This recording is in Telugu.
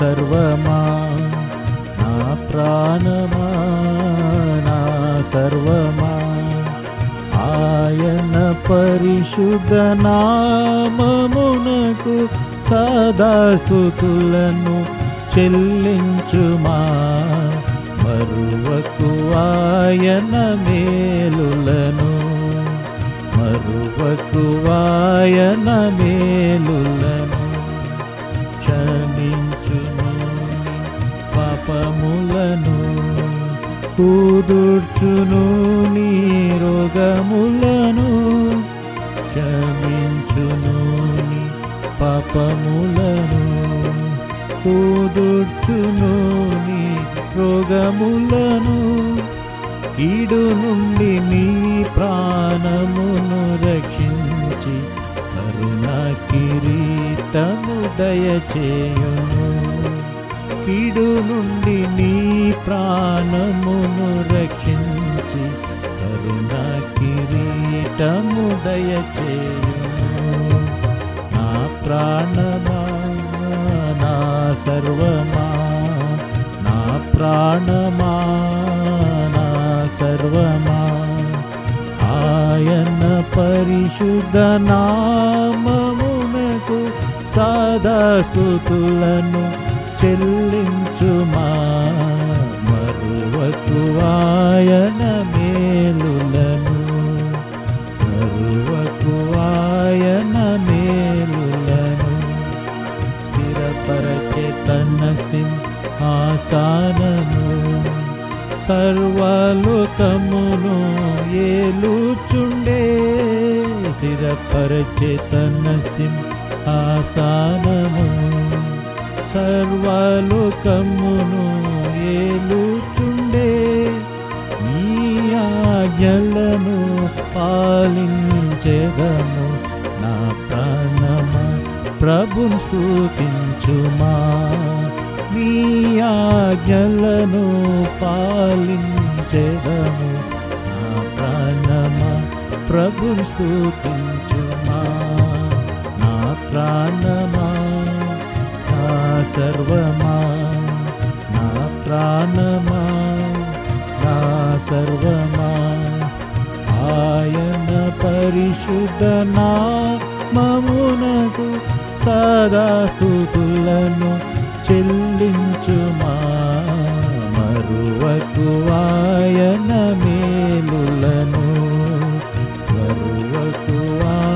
సర్వమా నా ప్రాణమా నా సర్వమా ఆయన పరిశుద్ధ నామమునకు సదాస్తుతులను చెల్లించుమా మరువకు ఆయన మేలులను మరువకు ఆయన మేలులను క్షమించును పాపములను కూదుర్చును నీ రోగములను క్షమించును నీ పాపములను కూదుర్చును నీ రోగములను కీడు నుండి నీ ప్రాణమును రక్షించి కరుణా కిరీటము దయచేయును కీడు నుండి నీ ప్రాణమును రక్షించి కరుణా కిరీటము దయచేయును నా ప్రాణమా నా సర్వమా నా ప్రాణమా నా సర్వమా ఆయన పరిశుద్ధ నామమునకు సదాస్తుతులను చెల్లించుమా మరువకు ఆయన మేలులను మరువకు ఆయన మేలులను స్థిరపరచే తన సింహాసనము సర్వలోకమును ఏలుచుండే స్థిరపరచే తన సింహాసనము సర్వలోకమును ఏలుచుండే నీ ఆజ్ఞలను పాలించెదము నా ప్రాణమా ప్రభుని స్థుతించుమా నీ ఆజ్ఞలను పాలించెదము నా ప్రాణమా ప్రభుని స్థుతించుమా నా ప్రాణమా నా సర్వమా నా ప్రాణమా నా సర్వమా ఆయన పరిశుద్ధ నామమునకు సదాస్తుతులను చెల్లించుమా మరువకు ఆయన మేలులను మరువకు